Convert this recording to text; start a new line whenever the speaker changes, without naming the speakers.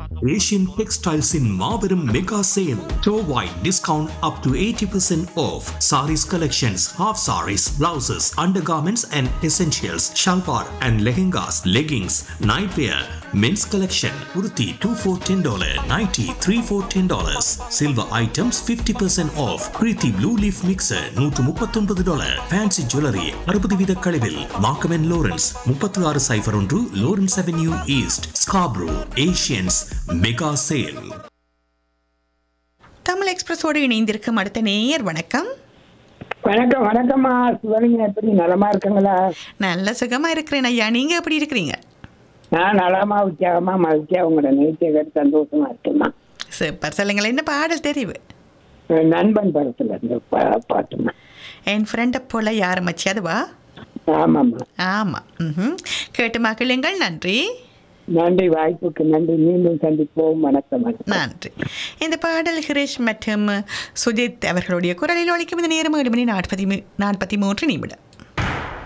Asian Textiles in Marverum Mega Sale. Store-wide discount up to 80% off. Saris collections, half saris, blouses, undergarments and essentials, shalwar and lehengas, leggings, nightwear, men's collection, kurti 2 for $10, nighty 3 for $10. Silver items 50% off. Preeti Blue Leaf Mixer 139 dollar. Fancy Jewelry 60 வீத கழிவில். Markham and Lawrence 36 சைபர் ஒன்று Lawrence Avenue East, Scarborough, Asians Mega Sale.
Tamil எக்ஸ்பிரஸோடு இணைந்திருக்கும் அடுத்த நேயர் வணக்கம்
வணக்கம் வணக்கம்மா சிவலிங்க எப்படி நலமா இருக்குங்களா
நல்ல சுகமா இருக்கிறேன் ஐயா நீங்க எப்படி இருக்கிறீங்க
நான் நலமா உற்சாகமா மகிழ்ச்சியா உங்களோட நேர்த்தியை சந்தோஷமா இருக்கேம்மா
சூப்பர் சொல்லுங்கள் என்ன பாடல் தெரிவு
நண்பன் படத்துல இருந்து பா- பாட்டுமா
என் ஃப்ரெண்டை போல யார் மச்சி அதுவா
ஆமாம்மா
ஆமாம் ம் கேட்டு மகிழுங்கள் நன்றி
நன்றி வாய்ப்புக்கு நன்றி மீண்டும் சந்திப்போம் வணக்கம் வணக்கம்
நன்றி இந்த பாடல் ஹிரேஷ் மற்றும் சுஜித் அவர்களுடைய குரலில் ஒழிக்கும் இந்த நேரம் ஏழு மணி நாற்பத்தி நாற்பத்தி மூன்று நிமிடம்